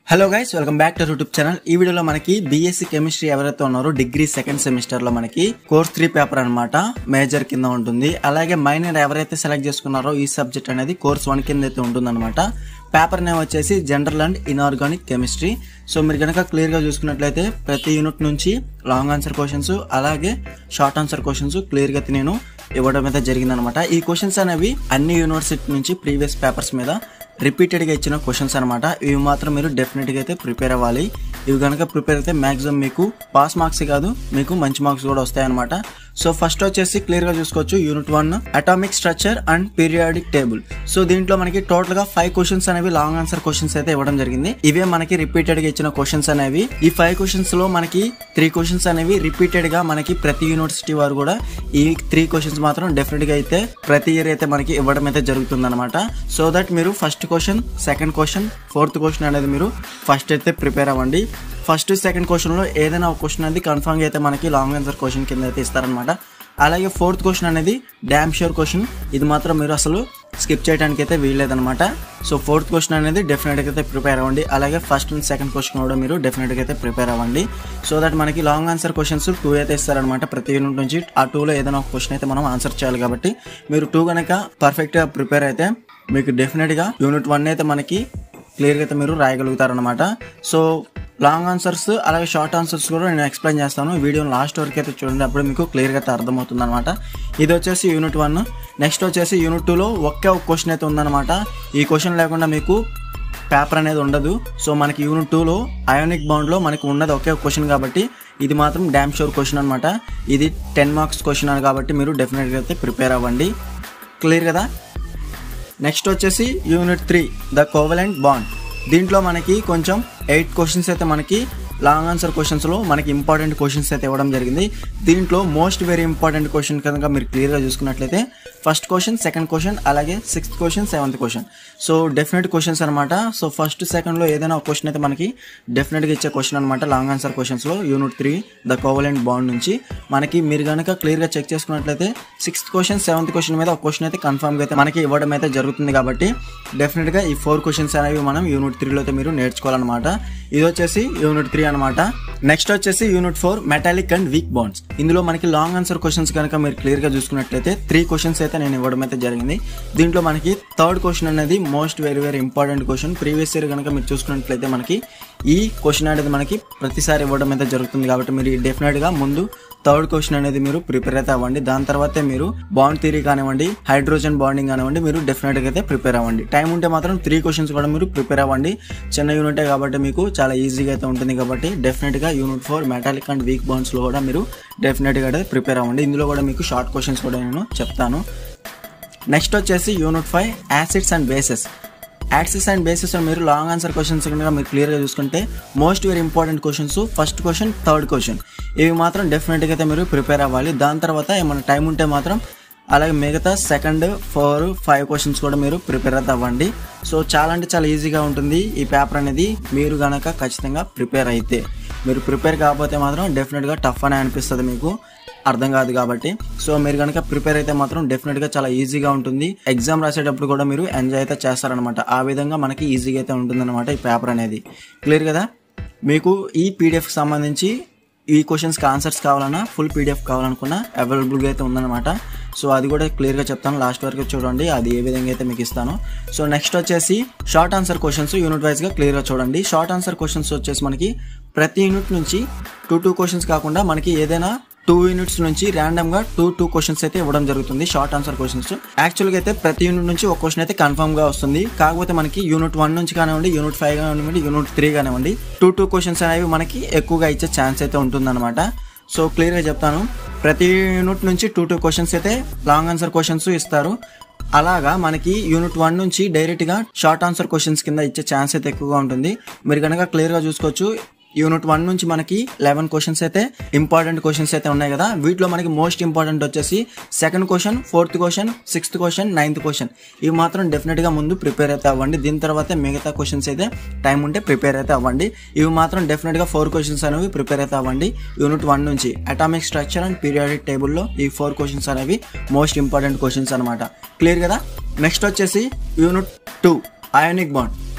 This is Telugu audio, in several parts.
hello guys welcome back to YouTube channel ఈ వీడియోలో మనకి బీఎస్సీ కెమిస్ట్రీ ఎవరైతే ఉన్నారో డిగ్రీ సెకండ్ సెమిస్టర్ లో మనకి కోర్స్ త్రీ పేపర్ అన్నమాట మేజర్ కింద ఉంటుంది అలాగే మైనర్ ఎవరైతే సెలెక్ట్ చేసుకున్నారో ఈ సబ్జెక్ట్ అనేది కోర్స్ వన్ కింద అయితే ఉంటుందన్నమాట పేపర్ నేమ్ వచ్చేసి general and inorganic chemistry so మీరు కనుక క్లియర్ గా చూసుకున్నట్లయితే ప్రతి యూనిట్ నుంచి లాంగ్ ఆన్సర్ క్వశ్చన్స్ అలాగే షార్ట్ ఆన్సర్ క్వశ్చన్స్ క్లియర్ గా అయితే నేను ఇవ్వడం అయితే జరిగిందనమాట ఈ క్వశ్చన్స్ అనేవి అన్ని యూనివర్సిటీ నుంచి ప్రీవియస్ పేపర్స్ మీద రిపీటెడ్గా ఇచ్చిన క్వశ్చన్స్ అనమాట ఇవి మాత్రం మీరు డెఫినెట్గా అయితే ప్రిపేర్ అవ్వాలి ఇవి కనుక ప్రిపేర్ అయితే మ్యాక్సిమం మీకు పాస్ మార్క్స్ కాదు మీకు మంచి మార్క్స్ కూడా వస్తాయన్నమాట సో ఫస్ట్ వచ్చేసి క్లియర్గా చూసుకోవచ్చు unit one atomic structure and periodic table so దీంట్లో మనకి టోటల్ గా ఫైవ్ క్వశ్చన్స్ అనేవి లాంగ్ ఆన్సర్ క్వశ్చన్స్ అయితే ఇవ్వడం జరిగింది ఇవే మనకి రిపీటెడ్ గా ఇచ్చిన క్వశ్చన్స్ అనేవి ఈ ఫైవ్ క్వశ్చన్స్ లో మనకి త్రీ క్వశ్చన్స్ అనేవి రిపీటెడ్ గా మనకి ప్రతి యూనివర్సిటీ వారు కూడా ఈ త్రీ క్వశ్చన్స్ మాత్రం డెఫినెట్ గా అయితే ప్రతి ఇయర్ అయితే మనకి ఇవ్వడం అయితే జరుగుతుంది అనమాట సో దట్ మీరు first question second question fourth question అనేది మీరు ఫస్ట్ అయితే ప్రిపేర్ అవ్వండి ఫస్ట్ సెకండ్ క్వశ్చన్లో ఏదైనా ఒక క్వశ్చన్ అనేది కన్ఫర్మ్గా అయితే మనకి లాంగ్ ఆన్సర్ క్వశ్చన్ కింద అయితే ఇస్తారనమాట అలాగే ఫోర్త్ క్వశ్చన్ అనేది డ్యామ్ ష్యూర్ క్వశ్చన్ ఇది మాత్రం మీరు అసలు స్కిప్ చేయడానికి అయితే వీల్లేదనమాట సో ఫోర్త్ క్వశ్చన్ అనేది డెఫినెట్గా అయితే ప్రిపేర్ అవ్వండి అలాగే ఫస్ట్ అండ్ సెకండ్ క్వశ్చన్ కూడా మీరు డెఫినెట్గా అయితే ప్రిపేర్ అవ్వండి సో దట్ మనకి లాంగ్ ఆన్సర్ క్వశ్చన్స్ టూ అయితే ఇస్తారనమాట ప్రతి యూనిట్ నుంచి ఆ టూలో ఏదైనా ఒక క్వశ్చన్ అయితే మనం ఆన్సర్ చేయాలి కాబట్టి మీరు టూ కనుక పర్ఫెక్ట్గా ప్రిపేర్ అయితే మీకు డెఫినెట్గా యూనిట్ వన్ అయితే మనకి క్లియర్గా అయితే మీరు రాయగలుగుతారనమాట సో లాంగ్ ఆన్సర్స్ అలాగే షార్ట్ ఆన్సర్స్ కూడా నేను ఎక్స్ప్లెయిన్ చేస్తాను వీడియో లాస్ట్ వరకు అయితే చూడండి అప్పుడు మీకు క్లియర్గా అయితే అర్థమవుతుంది అనమాట ఇది వచ్చేసి యూనిట్ వన్ నెక్స్ట్ వచ్చేసి యూనిట్ టూలో ఒకే ఒక క్వశ్చన్ అయితే ఉందన్నమాట ఈ క్వశ్చన్ లేకుండా మీకు పేపర్ అనేది ఉండదు సో మనకి యూనిట్ టూలో అయోనిక్ బౌండ్లో మనకి ఉన్నది ఒకే ఒక క్వశ్చన్ కాబట్టి ఇది మాత్రం డ్యామ్ షోర్ క్వశ్చన్ అనమాట ఇది టెన్ మార్క్స్ క్వశ్చన్ అని కాబట్టి మీరు డెఫినెట్గా అయితే ప్రిపేర్ అవ్వండి క్లియర్ కదా నెక్స్ట్ వచ్చేసి unit three the covalent bond దీంట్లో మనకి కొంచెం ఎయిట్ క్వశ్చన్స్ అయితే మనకి లాంగ్ ఆన్సర్ క్వశ్చన్స్లో మనకి ఇంపార్టెంట్ క్వశ్చన్స్ అయితే ఇవ్వడం జరిగింది దీంట్లో మోస్ట్ వెరీ ఇంపార్టెంట్ క్వశ్చన్ కనుక మీరు క్లియర్గా చూసుకున్నట్లయితే ఫస్ట్ క్వశ్చన్ సెకండ్ క్వశ్చన్ అలాగే sixth question seventh question so definite questions అనమాట సో ఫస్ట్ సెకండ్లో ఏదైనా ఒక క్వశ్చన్ అయితే మనకి డెఫినెట్గా ఇచ్చే క్వశ్చన్ అనమాట లాంగ్ ఆన్సర్ క్వశ్చన్స్లో unit three the covalent bond నుంచి మనకి మీరు కనుక క్లియర్గా చెక్ చేసుకున్నట్లయితే సిక్స్త్ క్వశ్చన్ సెవెంత్ క్వశ్చన్ మీద ఒక క్వశ్చన్ అయితే కన్ఫర్మ్గా అయితే మనకి ఇవ్వడం అయితే జరుగుతుంది కాబట్టి డెఫినెట్గా ఈ ఫోర్ క్వశ్చన్స్ అనేవి మనం యూనిట్ త్రీలో అయితే మీరు నేర్చుకోవాలన్నమాట ఇది వచ్చేసి యూనిట్ త్రీ అనమాట నెక్స్ట్ వచ్చేసి unit four metallic and weak bonds ఇందులో మనకి లాంగ్ ఆన్సర్ క్వశ్చన్స్ కనుక మీరు క్లియర్గా చూసుకున్నట్లయితే త్రీ క్వశ్చన్స్ అయితే నేను ఇవ్వడం అయితే జరిగింది దీంట్లో మనకి థర్డ్ క్వశ్చన్ అనేది most very very important question previous year కనుక మీరు చూసుకున్నట్లయితే మనకి ఈ క్వశ్చన్ అనేది మనకి ప్రతిసారి ఇవ్వడం అయితే జరుగుతుంది కాబట్టి మీరు డెఫినెట్గా ముందు థర్డ్ క్వశ్చన్ అనేది మీరు ప్రిపేర్ అయితే అవ్వండి దాని తర్వాతే మీరు బాండ్ థియరీ కానివ్వండి హైడ్రోజన్ బాండింగ్ కానివ్వండి మీరు డెఫినెట్గా అయితే ప్రిపేర్ అవ్వండి టైం ఉంటే మాత్రం త్రీ క్వశ్చన్స్ కూడా మీరు ప్రిపేర్ అవ్వండి చిన్న యూనిటే కాబట్టి మీకు చాలా ఈజీగా అయితే ఉంటుంది కాబట్టి డెఫినెట్గా unit four metallic and weak బాండ్స్లో కూడా మీరు డెఫినెట్గా అయితే ప్రిపేర్ అవ్వండి ఇందులో కూడా మీకు షార్ట్ క్వశ్చన్స్ కూడా నేను చెప్తాను నెక్స్ట్ వచ్చేసి unit five acids and bases యాక్సిస్ అండ్ బేసిస్ మీరు లాంగ్ ఆన్సర్ క్వశ్చన్స్ కనుక మీరు క్లియర్గా చూసుకుంటే most very important questions first question third question ఇవి మాత్రం డెఫినెట్గా అయితే మీరు ప్రిపేర్ అవ్వాలి దాని తర్వాత ఏమైనా టైం ఉంటే మాత్రం అలాగే మిగతా సెకండ్ ఫోర్ ఫైవ్ క్వశ్చన్స్ కూడా మీరు ప్రిపేర్ అయితే అవ్వండి సో చాలా అంటే చాలా ఈజీగా ఉంటుంది ఈ పేపర్ అనేది మీరు కనుక ఖచ్చితంగా ప్రిపేర్ అయితే మీరు ప్రిపేర్ కాకపోతే మాత్రం డెఫినెట్గా టఫ్ అని అనిపిస్తుంది మీకు అర్థం కాదు కాబట్టి సో మీరు కనుక ప్రిపేర్ అయితే మాత్రం డెఫినెట్గా చాలా ఈజీగా ఉంటుంది ఎగ్జామ్ రాసేటప్పుడు కూడా మీరు ఎంజాయ్ అయితే చేస్తారనమాట ఆ విధంగా మనకి ఈజీగా అయితే ఉంటుందన్నమాట ఈ పేపర్ అనేది క్లియర్ కదా మీకు ఈ పీడిఎఫ్కి సంబంధించి ఈ క్వశ్చన్స్కి ఆన్సర్స్ కావాలన్నా ఫుల్ పీడిఎఫ్ కావాలనుకున్నా అవైలబుల్గా అయితే ఉందన్నమాట సో అది కూడా క్లియర్గా చెప్తాను లాస్ట్ వరకు చూడండి అది ఏ విధంగా అయితే మీకు ఇస్తాను సో నెక్స్ట్ వచ్చేసి షార్ట్ ఆన్సర్ క్వశ్చన్స్ యూనిట్ వైజ్గా క్లియర్గా చూడండి షార్ట్ ఆన్సర్ క్వశ్చన్స్ వచ్చేసి మనకి ప్రతి యూనిట్ నుంచి టూ టూ క్వశ్చన్స్ కాకుండా మనకి ఏదైనా టూ యూనిట్స్ నుంచి ర్యాండమ్ గా టూ టూ క్వశ్చన్స్ అయితే ఇవ్వడం జరుగుతుంది షార్ట్ ఆన్సర్ క్వశ్చన్స్ యాక్చువల్గా అయితే ప్రతి యూనిట్ నుంచి ఒక క్వశ్చన్ అయితే కన్ఫర్మ్ గా వస్తుంది కాకపోతే మనకి యూనిట్ వన్ నుంచి కానివ్వండి యూనిట్ ఫైవ్ కానివ్వండి యూనిట్ త్రీ కానివ్వండి టూ టూ క్వశ్చన్స్ అనేవి మనకి ఎక్కువగా ఇచ్చే ఛాన్స్ అయితే ఉంటుందన్నమాట సో క్లియర్గా చెప్తాను ప్రతి యూనిట్ నుంచి టూ టూ క్వశ్చన్స్ అయితే లాంగ్ ఆన్సర్ క్వశ్చన్స్ ఇస్తారు అలాగా మనకి యూనిట్ వన్ నుంచి డైరెక్ట్గా షార్ట్ ఆన్సర్ క్వశ్చన్స్ కింద ఇచ్చే ఛాన్స్ అయితే ఎక్కువగా ఉంటుంది మీరు కనుక క్లియర్గా చూసుకోవచ్చు యూనిట్ వన్ నుంచి మనకి లెవెన్ క్వశ్చన్స్ అయితే ఇంపార్టెంట్ క్వశ్చన్స్ అయితే ఉన్నాయి కదా వీటిలో మనకి మోస్ట్ ఇంపార్టెంట్ వచ్చేసి second question fourth question sixth question ninth question ఇవి మాత్రం డెఫినెట్గా ముందు ప్రిపేర్ అయితే అవ్వండి దీని తర్వాత మిగతా క్వశ్చన్స్ అయితే టైం ఉంటే ప్రిపేర్ అయితే అవ్వండి ఇవి మాత్రం డెఫినెట్గా ఫోర్ క్వశ్చన్స్ అనేవి ప్రిపేర్ అయితే అవ్వండి యూనిట్ వన్ నుంచి అటామిక్ స్ట్రక్చర్ అండ్ పీరియాడిక్ టేబుల్లో ఈ ఫోర్ క్వశ్చన్స్ అనేవి మోస్ట్ ఇంపార్టెంట్ క్వశ్చన్స్ అనమాట క్లియర్ కదా నెక్స్ట్ వచ్చేసి unit two ionic bond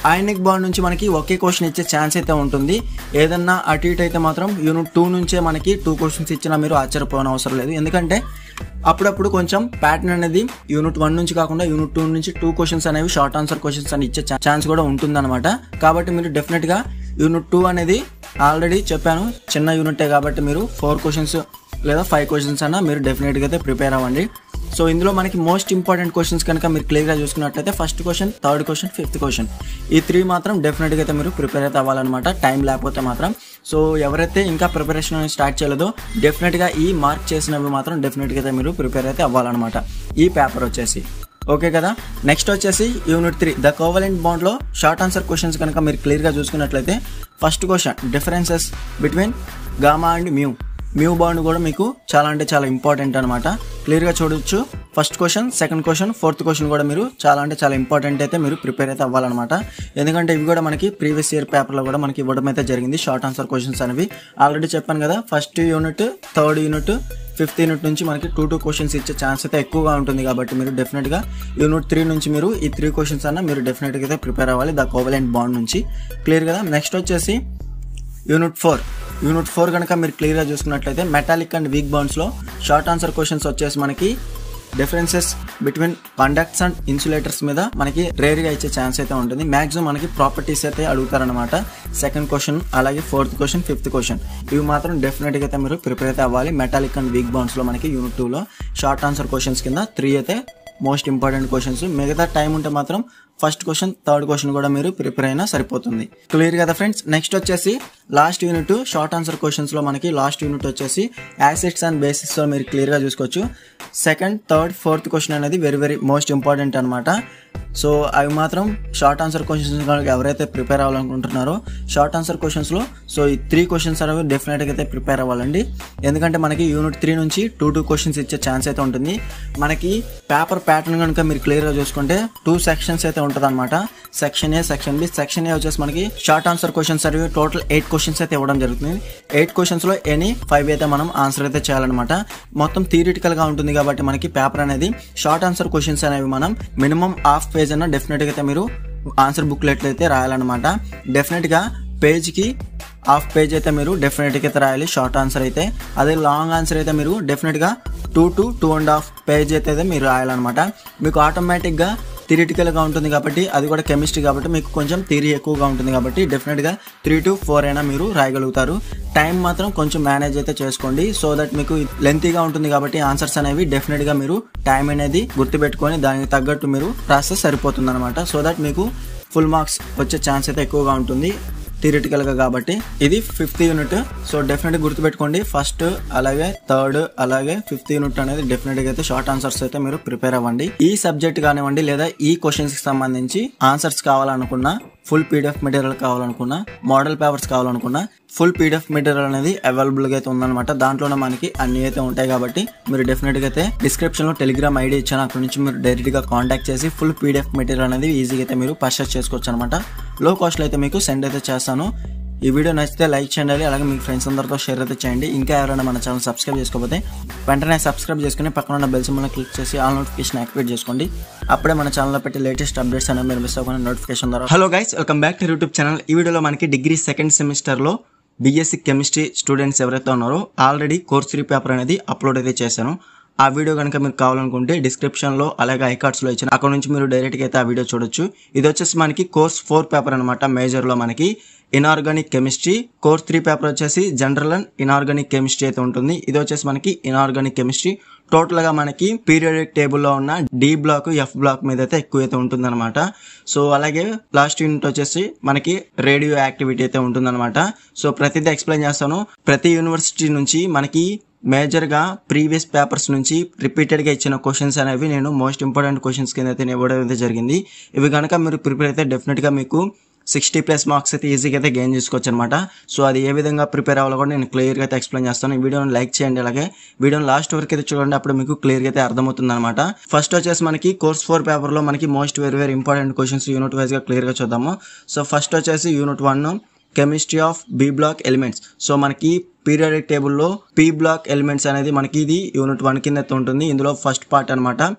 ionic bond నుంచి మనకి ఒకే క్వశ్చన్ ఇచ్చే ఛాన్స్ అయితే ఉంటుంది ఏదన్నా అటు ఇటు అయితే మాత్రం యూనిట్ టూ నుంచే మనకి టూ క్వశ్చన్స్ ఇచ్చినా మీరు ఆశ్చర్యపోవడం అవసరం లేదు ఎందుకంటే అప్పుడప్పుడు కొంచెం ప్యాటర్న్ అనేది యూనిట్ వన్ నుంచి కాకుండా యూనిట్ టూ నుంచి టూ క్వశ్చన్స్ అనేవి షార్ట్ ఆన్సర్ క్వశ్చన్స్ అని ఇచ్చే ఛాన్స్ కూడా ఉంటుందన్నమాట కాబట్టి మీరు డెఫినెట్గా యూనిట్ టూ అనేది ఆల్రెడీ చెప్పాను చిన్న యూనిటే కాబట్టి మీరు ఫోర్ క్వశ్చన్స్ లేదా ఫైవ్ క్వశ్చన్స్ అన్న మీరు డెఫినెట్గా అయితే ప్రిపేర్ అవ్వండి సో ఇందులో మనకి మోస్ట్ ఇంపార్టెంట్ క్వశ్చన్స్ కనుక మీరు క్లియర్గా చూసుకున్నట్లయితే first question third question fifth question ఈ త్రీ మాత్రం డెఫినెట్గా అయితే మీరు ప్రిపేర్ అయితే అవ్వాలన్నమాట టైం లేకపోతే మాత్రం సో ఎవరైతే ఇంకా ప్రిపరేషన్ అనేది స్టార్ట్ చేయలేదో డెఫినెట్గా ఈ మార్క్ చేసినవి మాత్రం డెఫినెట్గా అయితే మీరు ప్రిపేర్ అయితే అవ్వాలన్నమాట ఈ పేపర్ వచ్చేసి ఓకే కదా నెక్స్ట్ వచ్చేసి యూనిట్ త్రీ ద కోవలెంట్ బాండ్లో షార్ట్ ఆన్సర్ క్వశ్చన్స్ కనుక మీరు క్లియర్గా చూసుకున్నట్లయితే first question differences between gamma and mu mu bond కూడా మీకు చాలా అంటే చాలా ఇంపార్టెంట్ అనమాట క్లియర్గా చూడొచ్చు first question second question fourth question కూడా మీరు చాలా అంటే చాలా ఇంపార్టెంట్ అయితే మీరు ప్రిపేర్ అయితే అవ్వాలన్నమాట ఎందుకంటే ఇవి కూడా మనకి ప్రీవియస్ ఇయర్ పేపర్లో కూడా మనకి ఇవ్వడం అయితే జరిగింది షార్ట్ ఆన్సర్ క్వశ్చన్స్ అనేవి ఆల్రెడీ చెప్పాను కదా first unit third unit fifth unit నుంచి మనకి టూ టూ క్వశ్చన్స్ ఇచ్చే ఛాన్స్ అయితే ఎక్కువగా ఉంటుంది కాబట్టి మీరు డెఫినెట్గా యూనిట్ త్రీ నుంచి మీరు ఈ త్రీ క్వశ్చన్స్ అన్న మీరు డెఫినెట్గా అయితే ప్రిపేర్ అవ్వాలి ద కోవలెంట్ బాండ్ నుంచి క్లియర్ కదా నెక్స్ట్ వచ్చేసి యూనిట్ ఫోర్ యూనిట్ ఫోర్ కనుక మీరు క్లియర్గా చూసుకున్నట్లయితే మెటాలిక్ అండ్ వీక్ బాండ్స్లో షార్ట్ ఆన్సర్ క్వశ్చన్స్ వచ్చేసి మనకి differences between conducts and insulators మీద మనకి రేర్గా ఇచ్చే ఛాన్స్ అయితే ఉంటుంది మ్యాక్సిమం మనకి ప్రాపర్టీస్ అయితే అడుగుతారనమాట సెకండ్ క్వశ్చన్ అలాగే ఫోర్త్ క్వశ్చన్ ఫిఫ్త్ క్వశ్చన్ ఇవి మాత్రం డెఫినెట్గా అయితే మీరు ప్రిపేర్ అయితే అవ్వాలి మెటాలిక్ అండ్ వీక్ బాండ్స్లో మనకి యూనిట్ టూలో షార్ట్ ఆన్సర్ క్వశ్చన్స్ కింద త్రీ అయితే మోస్ట్ ఇంపార్టెంట్ క్వశ్చన్స్ మిగతా టైం ఉంటే మాత్రం ఫస్ట్ క్వశ్చన్ థర్డ్ క్వశ్చన్ కూడా మీరు ప్రిపేర్ అయినా సరిపోతుంది క్లియర్ కదా ఫ్రెండ్స్ నెక్స్ట్ వచ్చేసి last unit short answer questions లో మనకి లాస్ట్ యూనిట్ వచ్చేసి యాసిడ్స్ అండ్ బేసిస్ లో మీరు క్లియర్ గా చూసుకోవచ్చు సెకండ్ థర్డ్ ఫోర్త్ క్వశ్చన్ అనేది వెరీ వెరీ మోస్ట్ ఇంపార్టెంట్ అనమాట సో అవి మాత్రం షార్ట్ ఆన్సర్ క్వశ్చన్స్ ఎవరైతే ప్రిపేర్ అవ్వాలనుకుంటున్నారో షార్ట్ ఆన్సర్ క్వశ్చన్స్ లో సో ఈ త్రీ క్వశ్చన్స్ అనేవి డెఫినెట్ గా అయితే ప్రిపేర్ అవ్వాలండి ఎందుకంటే మనకి యూనిట్ త్రీ నుంచి టూ టూ క్వశ్చన్స్ ఇచ్చే ఛాన్స్ అయితే ఉంటుంది మనకి పేపర్ ప్యాటర్న్ కనుక మీరు క్లియర్ గా చూసుకుంటే టూ సెక్షన్స్ అయితే ఉంటుంది అనమాట section A section B section A వచ్చేసి మనకి షార్ట్ ఆన్సర్ క్వశ్చన్స్ అనేవి టోటల్ ఎయిట్ క్వశ్చన్స్ అయితే ఇవ్వడం జరుగుతుంది ఎయిట్ క్వశ్చన్స్ లో ఎనీ ఫైవ్ అయితే మనం ఆన్సర్ అయితే చేయాలన్నమాట మొత్తం థియరిటికల్ గా ఉంటుంది కాబట్టి మనకి పేపర్ అనేది షార్ట్ ఆన్సర్ క్వశ్చన్స్ అనేవి మనం మినిమం హాఫ్ పేజ్ అన్న డెఫినెట్ గా అయితే మీరు ఆన్సర్ బుక్లెట్లు అయితే రాయాలన్నమాట డెఫినెట్ గా పేజ్ కి హాఫ్ పేజ్ అయితే మీరు డెఫినెట్గా అయితే రాయాలి షార్ట్ ఆన్సర్ అయితే అదే లాంగ్ ఆన్సర్ అయితే మీరు డెఫినెట్గా two to two and half page అయితే మీరు రాయాలన్నమాట మీకు ఆటోమేటిక్గా థిరిటికల్గా ఉంటుంది కాబట్టి అది కూడా కెమిస్ట్రీ కాబట్టి మీకు కొంచెం థియరీ ఎక్కువగా ఉంటుంది కాబట్టి డెఫినెట్గా త్రీ టు ఫోర్ అయినా మీరు రాయగలుగుతారు టైం మాత్రం కొంచెం మేనేజ్ అయితే చేసుకోండి సో దట్ మీకు లెంతీగా ఉంటుంది కాబట్టి ఆన్సర్స్ అనేవి డెఫినెట్గా మీరు టైం అనేది గుర్తుపెట్టుకొని దానికి తగ్గట్టు మీరు రాస్తే సరిపోతుంది అనమాట సో దట్ మీకు ఫుల్ మార్క్స్ వచ్చే ఛాన్స్ అయితే ఎక్కువగా ఉంటుంది థియరిటికల్గా కాబట్టి ఇది ఫిఫ్త్ యూనిట్ సో డెఫినెట్గా గుర్తుపెట్టుకోండి ఫస్ట్ అలాగే థర్డ్ అలాగే ఫిఫ్త్ యూనిట్ అనేది డెఫినెట్గా అయితే షార్ట్ ఆన్సర్స్ అయితే మీరు ప్రిపేర్ అవ్వండి ఈ సబ్జెక్ట్ కానివ్వండి లేదా ఈ క్వశ్చన్స్ కి సంబంధించి ఆన్సర్స్ కావాలనుకున్నా ఫుల్ పీడిఎఫ్ మెటీరియల్ కావాలనుకున్నా మోడల్ పేపర్స్ కావాలనుకున్నా ఫుల్ పీడిఎఫ్ మెటీరియల్ అనేది అవైలబుల్ గా అయితే ఉందన్నమాట దాంట్లోనే మనకి అన్ని అయితే ఉంటాయి కాబట్టి మీరు డెఫినెట్ గా అయితే డిస్క్రిప్షన్ లో టెలిగ్రామ్ ఐడి ఇచ్చాను అక్కడ నుంచి మీరు డైరెక్ట్ గా కాంటాక్ట్ చేసి ఫుల్ పీడిఎఫ్ మెటీరియల్ అనేది ఈజీగా అయితే మీరు పర్చేస్ చేసుకోవచ్చు అనమాట లో కాస్ట్ లో అయితే మీకు సెండ్ అయితే చేస్తాను ఈ వీడియో నచ్చితే లైక్ చేయండి అలాగే మీ ఫ్రెండ్స్ అందరితో షేర్ అయితే చేయండి ఇంకా ఎవరైనా మన ఛానల్ సబ్స్క్రైబ్ చేసుకోకపోతే వెంటనే సబ్స్క్రైబ్ చేసుకుని పక్కన ఉన్న బెల్ సింబల్ క్లిక్ చేసి ఆల్ నోటిఫికేషన్ యాక్టివేట్ చేసుకోండి అప్పుడే మన ఛానల్లో పెట్టి లేటెస్ట్ అప్డేట్స్ అనేవి మీరు మిస్ అవ్వకుండా నోటిఫికేషన్ ద్వారా hello guys welcome back to YouTube channel ఈ వీడియోలో మనకి డిగ్రీ సెకండ్ సెమిస్టర్లో బీఎస్సీ కెమిస్ట్రీ స్టూడెంట్స్ ఎవరైతే ఉన్నారో ఆల్రెడీ కోర్స్ త్రీ పేపర్ అనేది అప్లోడ్ అయితే చేశాను ఆ వీడియో కనుక మీరు కావాలనుకుంటే డిస్క్రిప్షన్లో అలాగే ఐకార్డ్స్లో ఇచ్చిన అక్కడ నుంచి మీరు డైరెక్ట్గా అయితే ఆ వీడియో చూడొచ్చు ఇది వచ్చేసి మనకి కోర్స్ ఫోర్ పేపర్ అనమాట మేజర్లో మనకి inorganic chemistry course three paper వచ్చేసి జనరల్ అండ్ ఇనార్గానిక్ కెమిస్ట్రీ అయితే ఉంటుంది ఇది వచ్చేసి మనకి ఇనార్గానిక్ కెమిస్ట్రీ టోటల్ గా మనకి పీరియాడిక్ టేబుల్లో ఉన్న డి బ్లాక్ ఎఫ్ బ్లాక్ మీద అయితే ఎక్కువ అయితే ఉంటుందన్నమాట సో అలాగే లాస్ట్ యూనిట్ వచ్చేసి మనకి రేడియో యాక్టివిటీ అయితే ఉంటుందన్నమాట సో ప్రతిదీ ఎక్స్ప్లెయిన్ చేస్తాను ప్రతి యూనివర్సిటీ నుంచి మనకి మేజర్ గా ప్రీవియస్ పేపర్స్ నుంచి రిపీటెడ్ గా ఇచ్చిన క్వశ్చన్స్ అనేవి నేను మోస్ట్ ఇంపార్టెంట్ క్వశ్చన్స్ కింద అయితే ఇవ్వడం అయితే జరిగింది ఇవి కనుక మీరు ప్రిపేర్ అయితే డెఫినెట్ గా మీకు సిక్స్టీ ప్లస్ మార్క్స్ అయితే ఈజీగా అయితే గెయిన్ చేసుకోవచ్చు అనమాట సో అది ఏ విధంగా ప్రిపేర్ అవ్వాలో కూడా నేను క్లియర్గా అయితే ఎక్స్ప్లెయిన్ చేస్తాను ఈ వీడియోని లైక్ చేయండి అలాగే వీడియోని లాస్ట్ వరకు అయితే చూడండి అప్పుడు మీకు క్లియర్గా అయితే అర్థమవుతుంది అనమాట ఫస్ట్ వచ్చేసి మనకి కోర్స్ ఫోర్ పేపర్లో మనకి most very very important questions unit వైజ్గా క్లియర్గా చూద్దాము సో ఫస్ట్ వచ్చేసి unit one chemistry of B block elements so మనకి పీరియాడిక్ టేబుల్లో పి బ్లాక్ ఎలిమెంట్స్ అనేది మనకి ఇది యూనిట్ వన్ కింద అయితే ఉంటుంది ఇందులో ఫస్ట్ పార్ట్ అనమాట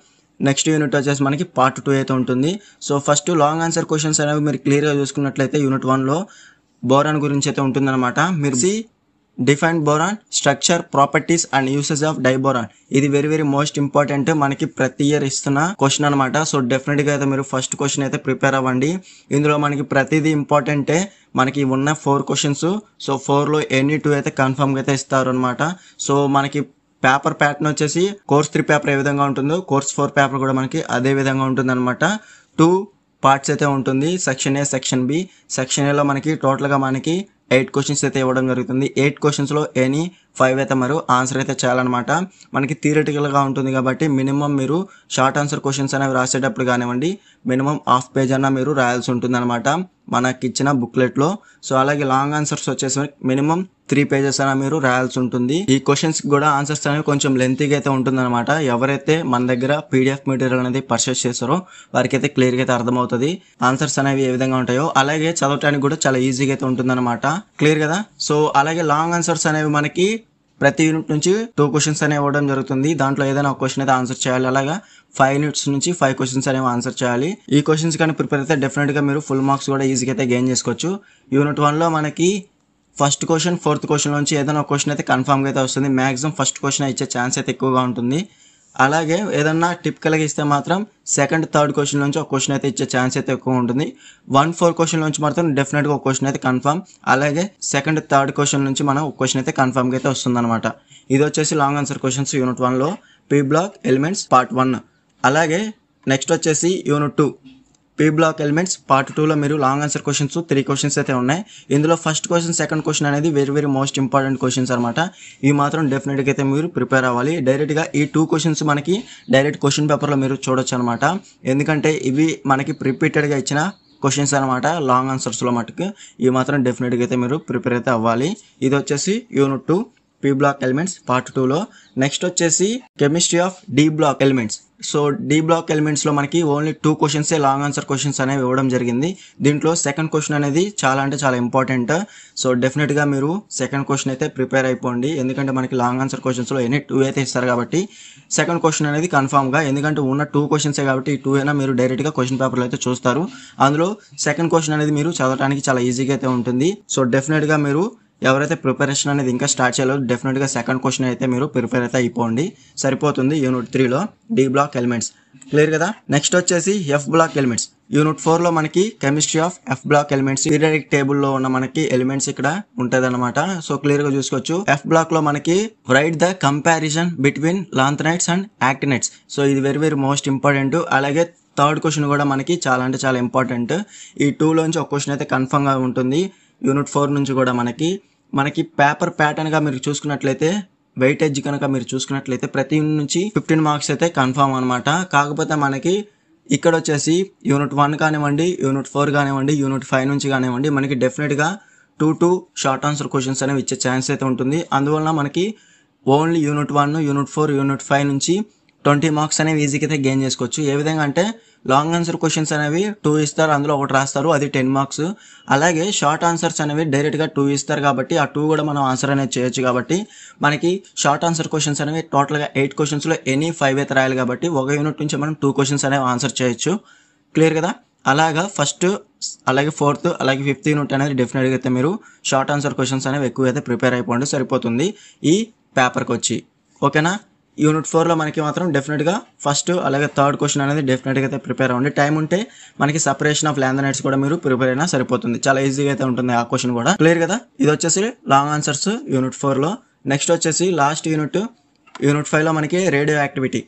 నెక్స్ట్ యూనిట్ వచ్చేసి మనకి పార్ట్ టూ అయితే ఉంటుంది so first long answer questions అనేవి మీరు క్లియర్గా చూసుకున్నట్లయితే యూనిట్ వన్లో బోరాన్ గురించి అయితే ఉంటుందన్నమాట మీరు సి define boron structure properties and uses of diborane ఇది వెరీ వెరీ మోస్ట్ ఇంపార్టెంట్ మనకి ప్రతి ఇయర్ ఇస్తున్న క్వశ్చన్ అనమాట సో డెఫినెట్ గా అయితే మీరు ఫస్ట్ క్వశ్చన్ అయితే ప్రిపేర్ అవ్వండి ఇందులో మనకి ప్రతిదీ ఇంపార్టెంటే మనకి ఉన్న ఫోర్ క్వశ్చన్స్ సో ఫోర్ లో ఎనీ టూ అయితే కన్ఫర్మ్ గా అయితే ఇస్తారు అనమాట సో మనకి పేపర్ ప్యాటర్న్ వచ్చేసి కోర్స్ త్రీ పేపర్ ఏ విధంగా ఉంటుందో కోర్స్ ఫోర్ పేపర్ కూడా మనకి అదే విధంగా ఉంటుంది అనమాట టూ పార్ట్స్ అయితే ఉంటుంది section A section B section ఏలో మనకి టోటల్గా మనకి ఎయిట్ క్వశ్చన్స్ అయితే ఇవ్వడం జరుగుతుంది ఎయిట్ క్వశ్చన్స్లో ఎనీ ఫైవ్ అయితే మరి ఆన్సర్ అయితే చేయాలన్నమాట మనకి థియరిటికల్గా ఉంటుంది కాబట్టి మినిమం మీరు షార్ట్ ఆన్సర్ క్వశ్చన్స్ అనేవి రాసేటప్పుడు కానివ్వండి మినిమం హాఫ్ పేజ్ అన్న మీరు రాయాల్సి ఉంటుంది అనమాట మనకి ఇచ్చిన బుక్లెట్లో సో అలాగే లాంగ్ ఆన్సర్స్ వచ్చేసి మినిమం త్రీ పేజెస్ అయినా మీరు రాయాల్సి ఉంటుంది ఈ క్వశ్చన్స్ కూడా ఆన్సర్స్ అనేవి కొంచెం లెంతీగా అయితే ఉంటుందన్నమాట ఎవరైతే మన దగ్గర పీడిఎఫ్ మెటీరియల్ అనేది పర్చేస్ చేస్తారో వారికి అయితే క్లియర్గా అయితే అర్థమవుతుంది ఆన్సర్స్ అనేవి ఏ విధంగా ఉంటాయో అలాగే చదవటానికి కూడా చాలా ఈజీగా అయితే ఉంటుందన్నమాట క్లియర్ కదా సో అలాగే లాంగ్ ఆన్సర్స్ అనేవి మనకి ప్రతి యూనిట్ నుంచి టూ క్వశ్చన్స్ అనేవి ఇవ్వడం జరుగుతుంది దాంట్లో ఏదైనా ఒక క్వశ్చన్ అయితే ఆన్సర్ చేయాలి అలాగా ఫైవ్ యూనిట్స్ నుంచి ఫైవ్ క్వశ్చన్స్ అనేవి ఆన్సర్ చేయాలి ఈ క్వశ్చన్స్ కానీ ప్రిపేర్ అయితే డెఫినెట్ గా మీరు ఫుల్ మార్క్స్ కూడా ఈజీగా అయితే గెయిన్ చేసుకోవచ్చు యూనిట్ వన్ లో మనకి ఫస్ట్ క్వశ్చన్ ఫోర్త్ క్వశ్చన్ నుంచి ఏదైనా ఒక క్వశ్చన్ అయితే కన్ఫామ్గా అయితే వస్తుంది మాక్సిమం ఫస్ట్ క్వశ్చన్ ఇచ్చే ఛాన్స్ అయితే ఎక్కువగా ఉంటుంది అలాగే ఏదన్నా టిపికల్గా ఇస్తే మాత్రం సెకండ్ థర్డ్ క్వశ్చన్ నుంచి ఒక క్వశ్చన్ అయితే ఇచ్చే ఛాన్స్ అయితే ఎక్కువ ఉంటుంది వన్ ఫోర్ క్వశ్చన్ నుంచి మాత్రం డెఫినెట్గా ఒక క్వశ్చన్ అయితే కన్ఫర్మ్ అలాగే సెకండ్ థర్డ్ క్వశ్చన్ నుంచి మనం ఒక క్వశ్చన్ అయితే కన్ఫర్మ్గా అయితే వస్తుందన్నమాట ఇది వచ్చేసి లాంగ్ ఆన్సర్ క్వశ్చన్స్ యూనిట్ వన్లో P block elements part one అలాగే నెక్స్ట్ వచ్చేసి unit two P block elements part టూలో మీరు long answer questions three questions అయితే ఉన్నాయి ఇందులో ఫస్ట్ క్వశ్చన్ సెకండ్ క్వశ్చన్ అనేది very very most important questions అనమాట ఇవి మాత్రం డెఫినెట్గా అయితే మీరు ప్రిపేర్ అవ్వాలి డైరెక్ట్గా ఈ టూ క్వశ్చన్స్ మనకి డైరెక్ట్ క్వశ్చన్ పేపర్లో మీరు చూడొచ్చు అనమాట ఎందుకంటే ఇవి మనకి రిపీటెడ్గా ఇచ్చిన క్వశ్చన్స్ అనమాట లాంగ్ ఆన్సర్స్లో మటుకు ఇవి మాత్రం డెఫినెట్గా అయితే మీరు ప్రిపేర్ అయితే అవ్వాలి ఇది వచ్చేసి unit two P block elements part టూలో నెక్స్ట్ వచ్చేసి chemistry of D block elements so D block elements లో మనకి only two questions long answer questions అనేవి ఇవ్వడం జరిగింది దీంట్లో సెకండ్ క్వశ్చన్ అనేది చాలా అంటే చాలా ఇంపార్టెంట్ సో డెఫినెట్ గా మీరు సెకండ్ క్వశ్చన్ అయితే ప్రిపేర్ అయిపోండి ఎందుకంటే మనకి లాంగ్ ఆన్సర్ క్వశ్చన్స్ లో ఎన్ని టూ అయితే ఇస్తారు కాబట్టి సెకండ్ క్వశ్చన్ అనేది కన్ఫామ్ గా ఎందుకంటే ఉన్న టూ క్వశ్చన్స్ కాబట్టి ఈ టూ అయినా మీరు డైరెక్ట్ గా క్వశ్చన్ పేపర్లో అయితే చూస్తారు అందులో సెకండ్ క్వశ్చన్ అనేది మీరు చదవడానికి చాలా ఈజీగా అయితే ఉంటుంది సో డెఫినెట్ గా మీరు ఎవరైతే ప్రిపరేషన్ అనేది ఇంకా స్టార్ట్ చేయలేదో డెఫినెట్ గా సెకండ్ క్వశ్చన్ అయితే మీరు ప్రిపేర్ అయితే అయిపోండి సరిపోతుంది యూనిట్ త్రీలో డి బ్లాక్ ఎలిమెంట్స్ క్లియర్ కదా నెక్స్ట్ వచ్చేసి F block elements unit four లో మనకి chemistry of F block elements periodic table లో ఉన్న మనకి ఎలిమెంట్స్ ఇక్కడ ఉంటది అనమాట సో క్లియర్ గా చూసుకోవచ్చు ఎఫ్ బ్లాక్ లో మనకి right the comparison between lanthanides and actinides so ఇది వెరీ వెరీ మోస్ట్ ఇంపార్టెంట్ అలాగే థర్డ్ క్వశ్చన్ కూడా మనకి చాలా అంటే చాలా ఇంపార్టెంట్ ఈ టూ లోంచి ఒక క్వశ్చన్ అయితే కన్ఫర్మ్ గా ఉంటుంది యూనిట్ ఫోర్ నుంచి కూడా మనకి మనకి పేపర్ ప్యాటర్న్ గా మీరు చూసుకున్నట్లయితే వెయిటేజ్ కనుక మీరు చూసుకున్నట్లయితే ప్రతి యూనిట్ నుంచి ఫిఫ్టీన్ మార్క్స్ అయితే కన్ఫర్మ్ అనమాట కాకపోతే మనకి ఇక్కడ వచ్చేసి యూనిట్ వన్ కానివ్వండి యూనిట్ ఫోర్ కానివ్వండి యూనిట్ ఫైవ్ నుంచి కానివ్వండి మనకి డెఫినెట్గా two two short answer questions అనేవి ఇచ్చే ఛాన్స్ అయితే ఉంటుంది అందువలన మనకి only unit one unit four unit five నుంచి ట్వంటీ మార్క్స్ అనేవి ఈజీగా అయితే గెయిన్ చేసుకోవచ్చు ఏ విధంగా అంటే లాంగ్ ఆన్సర్ క్వశ్చన్స్ అనేవి టూ ఇస్తారు అందులో ఒకటి రాస్తారు అది టెన్ మార్క్స్ అలాగే షార్ట్ ఆన్సర్స్ అనేవి డైరెక్ట్గా టూ ఇస్తారు కాబట్టి ఆ టూ కూడా మనం ఆన్సర్ అనేది చేయొచ్చు కాబట్టి మనకి షార్ట్ ఆన్సర్ క్వశ్చన్స్ అనేవి టోటల్గా ఎయిట్ క్వశ్చన్స్లో ఎనీ ఫైవ్ అయితే రాయాలి కాబట్టి ఒక యూనిట్ నుంచి మనం టూ క్వశ్చన్స్ అనేవి ఆన్సర్ చేయొచ్చు క్లియర్ కదా అలాగా ఫస్ట్ అలాగే ఫోర్త్ అలాగే ఫిఫ్త్ యూనిట్ అనేది డెఫినెట్గా అయితే మీరు షార్ట్ ఆన్సర్ క్వశ్చన్స్ అనేవి ఎక్కువ అయితే ప్రిపేర్ అయిపోండి సరిపోతుంది ఈ పేపర్కి వచ్చి ఓకేనా యూనిట్ ఫోర్లో మనకి మాత్రం డెఫినెట్గా ఫస్ట్ అలాగే థర్డ్ క్వశ్చన్ అనేది డెఫినెట్గా అయితే ప్రిపేర్ అవ్వండి టైం ఉంటే మనకి సపరేషన్ ఆఫ్ ల్యాండ్ కూడా మీరు ప్రిపేర్ అయినా సరిపోతుంది చాలా ఈజీగా అయితే ఉంటుంది ఆ క్వశ్చన్ కూడా క్లియర్ కదా ఇది వచ్చేసి లాంగ్ ఆన్సర్స్ యూనిట్ ఫోర్లో నెక్స్ట్ వచ్చేసి లాస్ట్ యూనిట్ యూనిట్ ఫైవ్లో మనకి రేడియో యాక్టివిటీ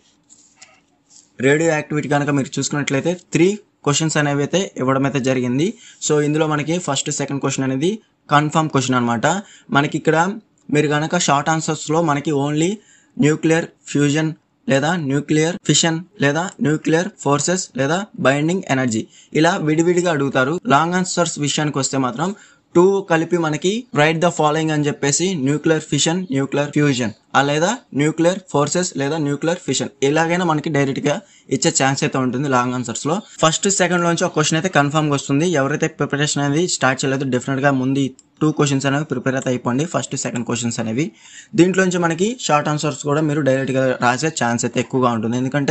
రేడియో యాక్టివిటీ కనుక మీరు చూసుకున్నట్లయితే త్రీ క్వశ్చన్స్ అనేవి అయితే ఇవ్వడం అయితే జరిగింది సో ఇందులో మనకి ఫస్ట్ సెకండ్ క్వశ్చన్ అనేది కన్ఫర్మ్ క్వశ్చన్ అనమాట మనకి ఇక్కడ మీరు కనుక షార్ట్ ఆన్సర్స్లో మనకి ఓన్లీ న్యూక్లియర్ ఫ్యూజన్ లేదా న్యూక్లియర్ ఫిషన్ లేదా న్యూక్లియర్ ఫోర్సెస్ లేదా బైండింగ్ ఎనర్జీ ఇలా విడివిడిగా అడుగుతారు లాంగ్ ఆన్సర్స్ విషయానికి వస్తే మాత్రం టూ కలిపి మనకి రైట్ ద ఫాలోయింగ్ అని చెప్పేసి న్యూక్లియర్ ఫిషన్ న్యూక్లియర్ ఫ్యూజన్ ఆ లేదా న్యూక్లియర్ ఫోర్సెస్ లేదా న్యూక్లియర్ ఫిషన్ ఇలాగైనా మనకి డైరెక్ట్ గా ఇచ్చే ఛాన్స్ అయితే ఉంటుంది లాంగ్ ఆన్సర్స్ లో ఫస్ట్ సెకండ్ లోంచి ఒక క్వశ్చన్ అయితే కన్ఫర్మ్ గా వస్తుంది ఎవరైతే ప్రిపరేషన్ అనేది స్టార్ట్ చేయలేదు డెఫినెట్ గా ముందు టూ క్వశ్చన్స్ అనేవి ప్రిపేర్ అయితే అయిపోండి ఫస్ట్ సెకండ్ క్వశ్చన్స్ అనేవి దీంట్లోంచి మనకి షార్ట్ ఆన్సర్స్ కూడా మీరు డైరెక్ట్ గా రాసే ఛాన్స్ అయితే ఎక్కువగా ఉంటుంది ఎందుకంటే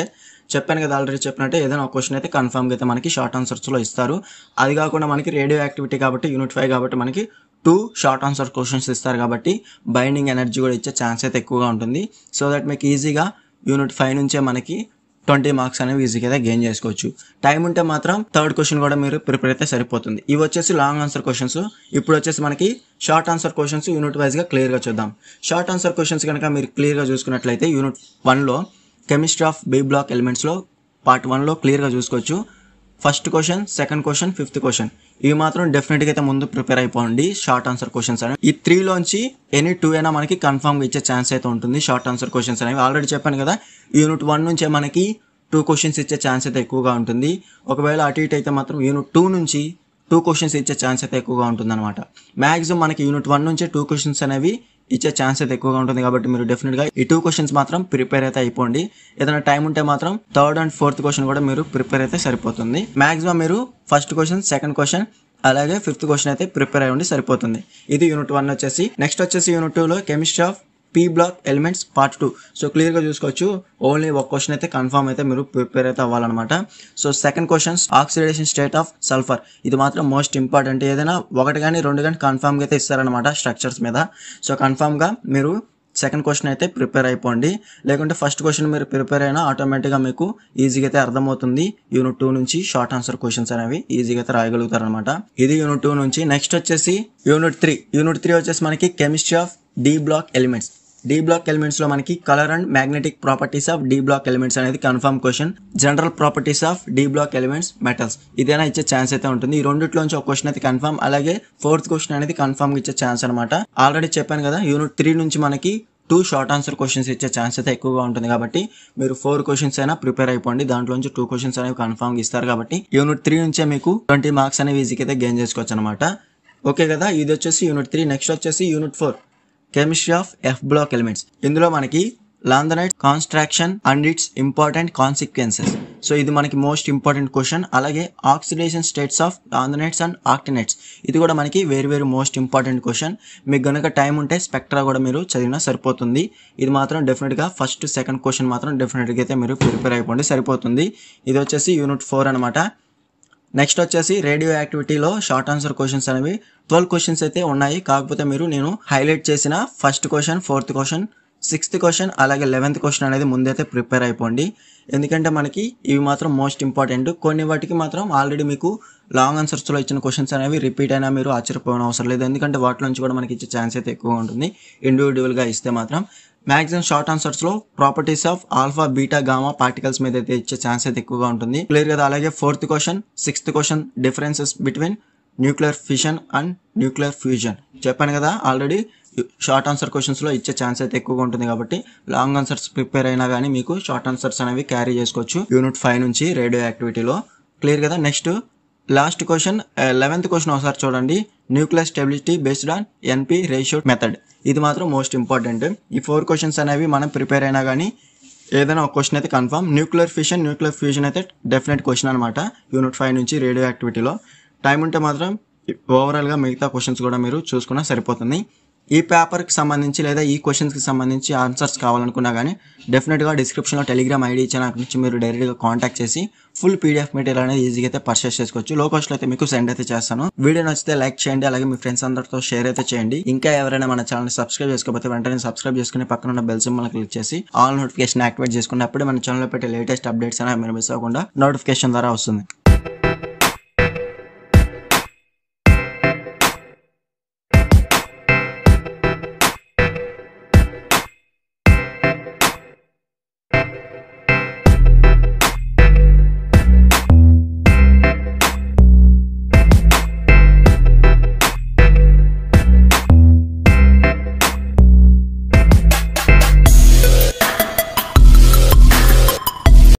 చెప్పాను కదా ఆల్రెడీ చెప్పినట్టే ఏదైనా ఒక క్వశ్చన్ అయితే కన్ఫామ్గా అయితే మనకి షార్ట్ ఆన్సర్స్లో ఇస్తారు అది కాకుండా మనకి రేడియో యాక్టివిటీ కాబట్టి యూనిట్ ఫైవ్ కాబట్టి మనకి టూ షార్ట్ ఆన్సర్ క్వశ్చన్స్ ఇస్తారు కాబట్టి బైండింగ్ ఎనర్జీ కూడా ఇచ్చే ఛాన్స్ అయితే ఎక్కువగా ఉంటుంది సో దట్ మీకు ఈజీగా యూనిట్ ఫైవ్ నుంచే మనకి ట్వంటీ మార్క్స్ అనేవి ఈజీగా అయితే గెయిన్ చేసుకోవచ్చు టైం ఉంటే మాత్రం థర్డ్ క్వశ్చన్ కూడా మీరు ప్రిపేర్ అయితే సరిపోతుంది ఇవి వచ్చేసి లాంగ్ ఆన్సర్ క్వశ్చన్స్ ఇప్పుడు వచ్చేసి మనకి షార్ట్ ఆన్సర్ క్వశ్చన్స్ యూనిట్ వైజ్గా క్లియర్గా చూద్దాం షార్ట్ ఆన్సర్ క్వశ్చన్స్ కనుక మీరు క్లియర్గా చూసుకున్నట్లయితే యూనిట్ వన్లో కెమిస్ట్రీ ఆఫ్ బి బ్లాక్ ఎలిమెంట్స్లో పార్ట్ వన్లో క్లియర్గా చూసుకోవచ్చు first question second question fifth question ఇవి మాత్రం డెఫినెట్గా అయితే ముందు ప్రిపేర్ అయిపోండి షార్ట్ ఆన్సర్ క్వశ్చన్స్ అనేవి ఈ త్రీలోంచి ఎనీ టూ అయినా మనకి కన్ఫామ్గా ఇచ్చే ఛాన్స్ అయితే ఉంటుంది షార్ట్ ఆన్సర్ క్వశ్చన్స్ అనేవి ఆల్రెడీ చెప్పాను కదా యూనిట్ వన్ నుంచే మనకి టూ క్వశ్చన్స్ ఇచ్చే ఛాన్స్ అయితే ఎక్కువగా ఉంటుంది ఒకవేళ అటు ఇటు అయితే మాత్రం యూనిట్ టూ నుంచి టూ క్వశ్చన్స్ ఇచ్చే ఛాన్స్ అయితే ఎక్కువగా ఉంటుంది అనమాట మ్యాక్సిమం మనకి యూనిట్ వన్ నుంచే టూ క్వశ్చన్స్ అనేవి ఇచ్చే ఛాన్స్ అయితే ఎక్కువగా ఉంటుంది కాబట్టి మీరు డెఫినెట్గా ఈ టూ క్వశ్చన్స్ మాత్రం ప్రిపేర్ అయితే అయిపోండి ఏదైనా టైం ఉంటే మాత్రం థర్డ్ అండ్ ఫోర్త్ క్వశ్చన్ కూడా మీరు ప్రిపేర్ అయితే సరిపోతుంది మాక్సిమం మీరు ఫస్ట్ క్వశ్చన్ సెకండ్ క్వశ్చన్ అలాగే ఫిఫ్త్ క్వశ్చన్ అయితే ప్రిపేర్ అయ్యి ఉండి సరిపోతుంది ఇది యూనిట్ వన్ వచ్చేసి నెక్స్ట్ వచ్చేసి యూనిట్ టూలో chemistry of P block elements part two so క్లియర్గా చూసుకోవచ్చు ఓన్లీ ఒక క్వశ్చన్ అయితే కన్ఫర్మ్ అయితే మీరు ప్రిపేర్ అయితే అవ్వాలన్నమాట so second questions oxidation state of sulphur ఇది మాత్రం మోస్ట్ ఇంపార్టెంట్ ఏదైనా ఒకటి కానీ రెండు కానీ కన్ఫామ్గా అయితే ఇస్తారనమాట స్ట్రక్చర్స్ మీద సో కన్ఫామ్గా మీరు సెకండ్ క్వశ్చన్ అయితే ప్రిపేర్ అయిపోండి లేకుంటే ఫస్ట్ క్వశ్చన్ మీరు ప్రిపేర్ అయినా ఆటోమేటిక్గా మీకు ఈజీగా అయితే అర్థమవుతుంది యూనిట్ టూ నుంచి షార్ట్ ఆన్సర్ క్వశ్చన్స్ అనేవి ఈజీగా అయితే రాయగలుగుతారు అనమాట ఇది యూనిట్ టూ నుంచి నెక్స్ట్ వచ్చేసి యూనిట్ త్రీ యూనిట్ త్రీ వచ్చేసి మనకి chemistry of D block elements D block elements లో మనకి colour and magnetic properties of D block elements అనేది confirm question general properties of D block elements metals ఇదైనా ఇచ్చే ఛాన్స్ అయితే ఉంటుంది ఈ రెండిట్లోంచి ఒక క్వశ్చన్ అయితే కన్ఫర్మ్ అలాగే ఫోర్త్ క్వశ్చన్ అనేది కన్ఫర్మ్ ఇచ్చే ఛాన్స్ అనమాట ఆల్రెడీ చెప్పాను కదా యూనిట్ త్రీ నుంచి మనకి టూ షార్ట్ ఆన్సర్ క్వశ్చన్స్ ఇచ్చే ఛాన్స్ అయితే ఎక్కువగా ఉంటుంది కాబట్టి మీరు ఫోర్ క్వశ్చన్స్ అయినా ప్రిపేర్ అయిపోండి దాంట్లోంచి టూ క్వశ్చన్స్ అనేవి కన్ఫర్మ్ ఇస్తారు కాబట్టి యూనిట్ త్రీ నుంచే మీకు ట్వంటీ మార్క్స్ అనేవి ఈజీగా అయితే గెయిన్ చేసుకోవచ్చు అనమాట ఓకే కదా ఇది వచ్చేసి యూనిట్ త్రీ నెక్స్ట్ వచ్చేసి unit four chemistry of F block elements ఇందులో మనకి lanthanide contraction and its important consequences so ఇది మనకి మోస్ట్ ఇంపార్టెంట్ క్వశ్చన్ అలాగే oxidation states of lanthanides and actinides ఇది కూడా మనకి వేరు వేరు మోస్ట్ ఇంపార్టెంట్ క్వశ్చన్ మీకు గనక టైం ఉంటే స్పెక్ట్రా కూడా మీరు చదివినా సరిపోతుంది ఇది మాత్రం డెఫినెట్గా ఫస్ట్ సెకండ్ క్వశ్చన్ మాత్రం డెఫినెట్గా అయితే మీరు ప్రిపేర్ అయిపోండి సరిపోతుంది ఇది వచ్చేసి యూనిట్ ఫోర్ అనమాట నెక్స్ట్ వచ్చేసి రేడియో యాక్టివిటీలో షార్ట్ ఆన్సర్ క్వశ్చన్స్ అనేవి ట్వెల్వ్ క్వశ్చన్స్ అయితే ఉన్నాయి కాకపోతే మీరు నేను హైలైట్ చేసిన first question fourth question sixth question అలాగే లెవెన్త్ క్వశ్చన్ అనేది ముందైతే ప్రిపేర్ అయిపోండి ఎందుకంటే మనకి ఇవి మాత్రం మోస్ట్ ఇంపార్టెంట్ కొన్ని వాటికి మాత్రం ఆల్రెడీ మీకు లాంగ్ ఆన్సర్స్లో ఇచ్చిన క్వశ్చన్స్ అనేవి రిపీట్ అయినా మీరు ఆశ్చర్యపోవడం అవసరం లేదు ఎందుకంటే వాటి నుంచి కూడా మనకి ఇచ్చే ఛాన్స్ అయితే ఎక్కువ ఉంటుంది ఇండివిజువల్గా ఇస్తే మాత్రం మ్యాక్సిమం షార్ట్ ఆన్సర్స్ లో properties of alpha beta gamma particles మీద అయితే ఇచ్చే ఛాన్స్ అయితే ఎక్కువగా ఉంటుంది క్లియర్ కదా అలాగే fourth question sixth question differences between nuclear fission and nuclear fusion చెప్పాను కదా ఆల్రెడీ షార్ట్ ఆన్సర్ క్వశ్చన్స్ లో ఇచ్చే ఛాన్స్ అయితే ఎక్కువగా ఉంటుంది కాబట్టి లాంగ్ ఆన్సర్స్ ప్రిపేర్ అయినా కానీ మీకు షార్ట్ ఆన్సర్స్ అనేవి క్యారీ చేసుకోవచ్చు యూనిట్ ఫైవ్ నుంచి రేడియో యాక్టివిటీలో క్లియర్ కదా next last question eleventh question ఒకసారి చూడండి nuclear stability based on NP ratio method ఇది మాత్రం మోస్ట్ ఇంపార్టెంట్ ఈ ఫోర్ క్వశ్చన్స్ అనేవి మనం ప్రిపేర్ అయినా కానీ ఏదైనా ఒక క్వశ్చన్ అయితే confirm nuclear fission nuclear fusion అయితే డెఫినెట్ క్వశ్చన్ అనమాట యూనిట్ ఫైవ్ నుంచి రేడియో యాక్టివిటీలో టైం ఉంటే మాత్రం ఓవరాల్గా మిగతా క్వశ్చన్స్ కూడా మీరు చూసుకున్నా సరిపోతుంది ఈ పేపర్కి సంబంధించి లేదా ఈ క్వశ్చన్స్కి సంబంధించి ఆన్సర్స్ కావాలనుకున్నా కానీ డెఫినెట్గా డిస్క్రిప్షన్లో టెలిగ్రామ్ ఐడి ఇచ్చిన అక్కడి నుంచి మీరు డైరెక్ట్గా కాంటాక్ట్ చేసి ఫుల్ పీడిఎఫ్ మెటీరియల్ అనేది ఈజీగా అయితే పర్చేస్ చేసుకోవచ్చు లో కాస్ట్లో అయితే మీకు సెండ్ అయితే చేస్తాను వీడియో నచ్చితే లైక్ చేయండి అలాగే మీ ఫ్రెండ్స్ అందరితో షేర్ అయితే చేయండి ఇంకా ఎవరైనా మన ఛానల్ సబ్స్క్రైబ్ చేసుకోకపోతే వెంటనే సబ్స్క్రైబ్ చేసుకుని పక్కన ఉన్న బెల్ సింబల్ క్లిక్ చేసి ఆల్ నోటిఫికేషన్ యాక్టివేట్ చేసుకుని అప్పుడే మన ఛానల్లో పెట్టే లేటెస్ట్ అప్డేట్స్ అనేవి మీరు మిస్ అవ్వకుండా నోటిఫికేషన్ ద్వారా వస్తుంది